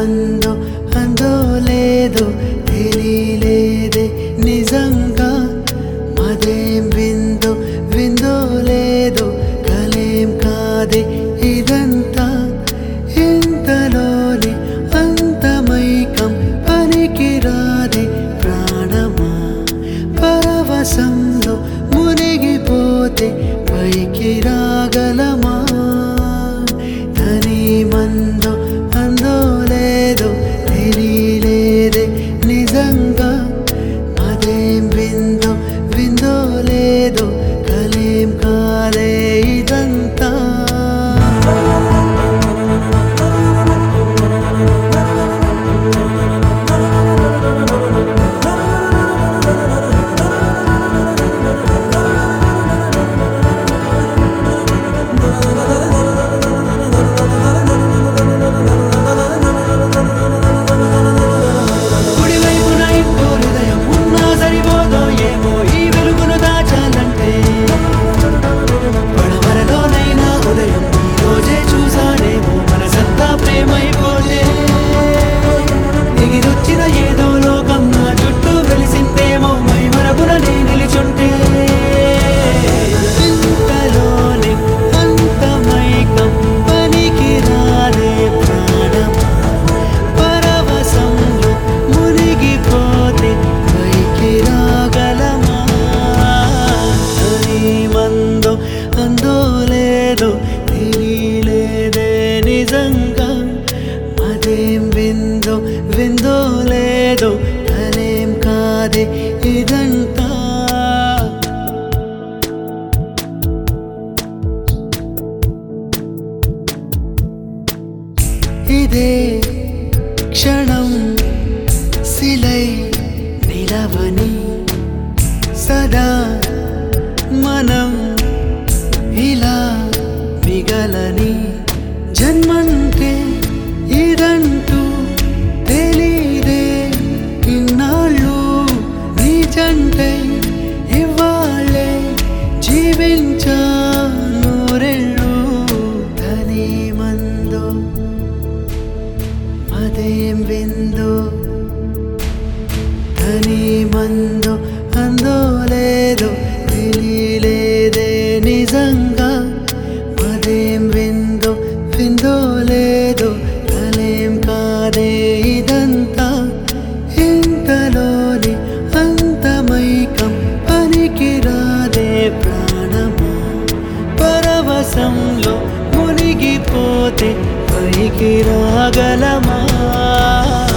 మందో అందో లేదో తెలియలేదే నిజంగా మదేం విందో విందో లేదో కలేం కాదే ఇదంతా ఇంతలోనే అంతమైకం పనికిరాదే ప్రాణమా పరవశంలో మునిగిపోతే పైకి రాగలమా తని మందో అందో లేదో తెలియలేదే నిజంగా అదేం విందో విందో లేదో కలేం కాదే ఇదంతా కుడివైపున ఇంకో హృదయం ఉన్నా సరిపోదో ఏమో ఈ వెలుగును దాచాలంటే పడమరలోనైనా ఉదయం ఈ రోజే చూసానేమో మనసంతా ప్రేమైపోతే ఎగిరొచ్చిన ఏదో లోకం నా చుట్టూ వెలిసిందేమో మై మరపున నే నిలిచుంటే ఇంతలోనే అంతమైకం పనికి రాదే ప్రాణం పరవశంలో మునిగిపోతే పైకి రాగలమా అని మందో అందో లేదో తెలియలేదే నిజంగా అదేం విందో విందో లేదో కలేం కాదే ఇదంతా ఇదే క్షణం శిలై నిలవని సదా మనం ఇలా మిగలని జన్మంటే ఇదంటూ తెలీదే ఇన్నాళ్ళు నిజంటై ఇవ్వాలే జీవించా నూరెళ్ళు ధని మందో అదేం విందో ధని మందో అందో లేదో తెలియలేదే నిజంగా అదేం విందో విందో లేదో కలేం కాదే ఇదంతా ఇంతలోని అంతమైకం పనికి రాదే ప్రాణమా పరవశంలో మునిగిపోతే పైకి రాగలమా